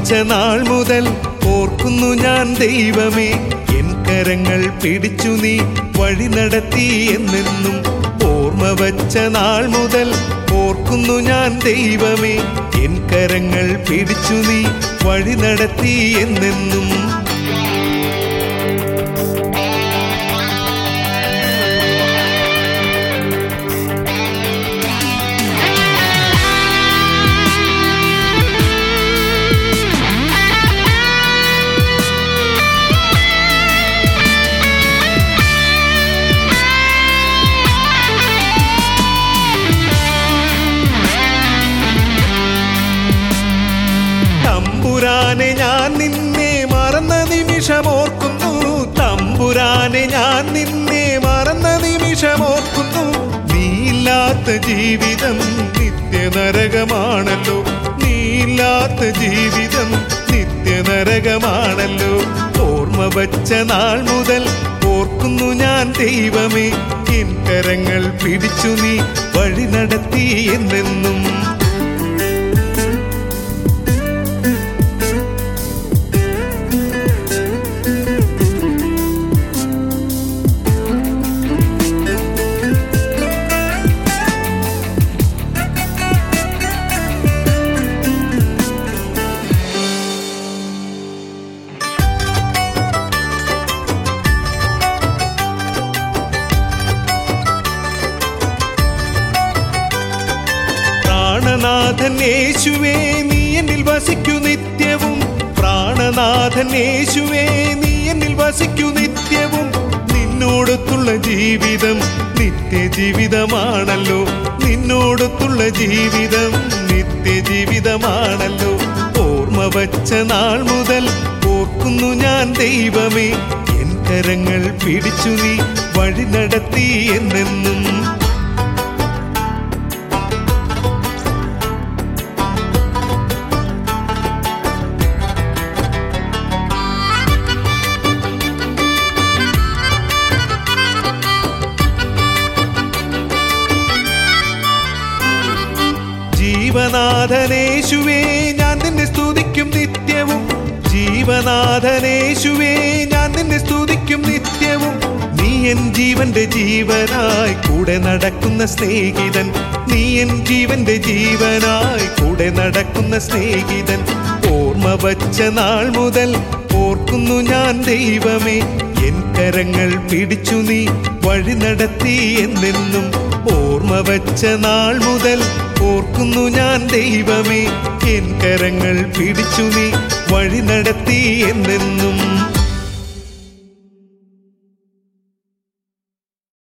വച്ച നാൾ മുതൽ ഓർക്കുന്നു ഞാൻ ദൈവമേ എൻ കരങ്ങൾ പിടിച്ചു നീ വഴി നടത്തി എന്നെന്നും ഓർമ്മ വച്ച നാൾ മുതൽ ഓർക്കുന്നു ഞാൻ ദൈവമേ എൻ കരങ്ങൾ പിടിച്ചു നീ വഴി നടത്തി എന്നെന്നും തമ്പുരാനെ ഞാൻ നിന്നെ മറന്ന നിമിഷമോർക്കുന്നു തമ്പുരാനെ ഞാൻ നിന്നെ മറന്ന നിമിഷമോർക്കുന്നു നീയില്ലാത്ത ജീവിതം നിത്യനരകമാണല്ലോ നീയില്ലാത്ത ജീവിതം നിത്യനരകമാണല്ലോ ഓർമ്മ വച്ച നാൾ മുതൽ ഓർക്കുന്നു ഞാൻ ദൈവമേ എൻ കരങ്ങൾ പിടിച്ചു നീ വഴി നടത്തി എന്നെന്നും പ്രാണനാഥൻ യേശുവേ നീ എന്നിൽ വസിക്കൂ നിത്യവും പ്രാണനാഥൻ യേശുവേ നീ എന്നിൽ വസിക്കൂ നിത്യവും നിന്നോടൊത്തുള്ള ജീവിതം നിത്യജീവിതമാണല്ലോ നിന്നോടൊത്തുള്ള ജീവിതം നിത്യജീവിതമാണല്ലോ ഓർമ്മ വച്ച നാൾ മുതൽ ഓർക്കുന്നു ഞാൻ ദൈവമേ എൻ കരങ്ങൾ പിടിച്ചു നീ വഴി നടത്തി എന്നെന്നും ജീവനാഥനേശുവേ ഞാൻ നിന്നെ സ്തുതിക്കും നിത്യവും ജീവനാഥനേശുവേ ഞാൻ നിന്നെ സ്തുതിക്കും നിത്യവും നീ എൻ ജീവന്റെ ജീവനായി കൂടെ നടക്കുന്ന സ്നേഹിതൻ നീ എൻ ജീവന്റെ ജീവനായി കൂടെ നടക്കുന്ന സ്നേഹിതൻ ഓർമ്മ വച്ച നാൾ മുതൽ ഓർക്കുന്നു ഞാൻ ദൈവമേ എൻ കരങ്ങൾ പിടിച്ചു നീ വഴി നടത്തി എന്നെന്നും ഓർമ്മ വച്ച നാൾ മുതൽ ഓർക്കുന്നു ഞാൻ ദൈവമേ എൻ കരങ്ങൾ പിടിച്ചു നീ വഴി നടത്തി എന്നെന്നും